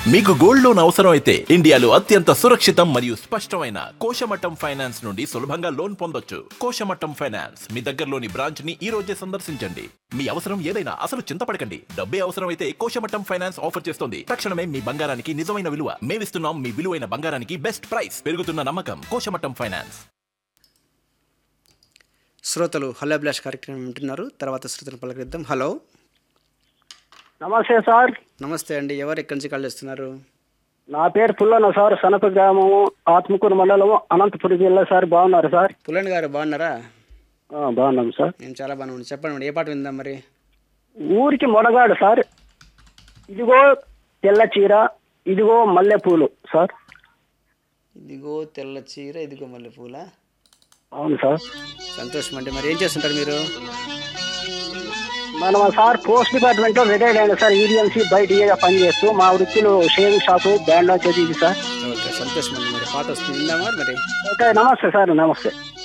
మీకు gold loan అవసరం అయితే ఇండియాలో అత్యంత సురక్షితం మరియు స్పష్టమైన కోశమట్టం ఫైనాన్స్ నుండి సులభంగా లోన్ పొందొచ్చు కోశమట్టం ఫైనాన్స్ మీ దగ్గరలోని బ్రాంచ్ ని ఈ రోజే సందర్శించండి మీ అవసరం ఏదైనా అసలు చింతపడకండి డబ్బే అవసరం అయితే కోశమట్టం ఫైనాన్స్ ఆఫర్ చేస్తుంది తక్షణమే మీ బంగారానికి నిజమైన విలువ మేమిస్తున్నాం మీ విలువైన బంగారానికి బెస్ట్ ప్రైస్ పెరుగుతున్న నమ్మకం కోశమట్టం ఫైనాన్స్ శ్రోతలు హలో అభిలాష్ కార్యక్రమం వింటున్నారు తర్వాత శ్రోతలు పలకరిద్దాం హలో నమస్తే సార్ నమస్తే అండి ఎవరు ఎక్కడి నుంచి కాల్ చేస్తున్నారు నా పేరు పుల్లన్న సార్ సనప గ్రామము ఆత్మకూరు మండలము అనంతపురం జిల్లా సార్ బాగున్నారు సార్ పుల్లని గారు బాగున్నారా ఆ, బాగున్నాం సార్ నేను చాలా బాగున్నాను చెప్పండి మేడం ఏ పాట విందాం మరి ఊరికి మొడగాడు సార్ ఇదిగో తెల్ల చీర ఇదిగో మల్లెపూలు సార్ ఇదిగో తెల్ల చీర ఇదిగో మల్లె పూల అవును సార్ సంతోషం అండి మరి ఏం చేస్తుంటారు మీరు మనం సార్ పోస్ట్ డిపార్ట్మెంట్లో రిటైర్డ్ అయిన సార్ ఈడిఎన్సీ బయట ఏగా పనిచేస్తూ మా వృత్తిలో షేవింగ్ షాపు బ్యాండ్ వచ్చేది ఇది సార్ ఓకే సంతోషం అండి మరి పాట వస్తుంది విందామా మరి ఓకే నమస్తే సార్ నమస్తే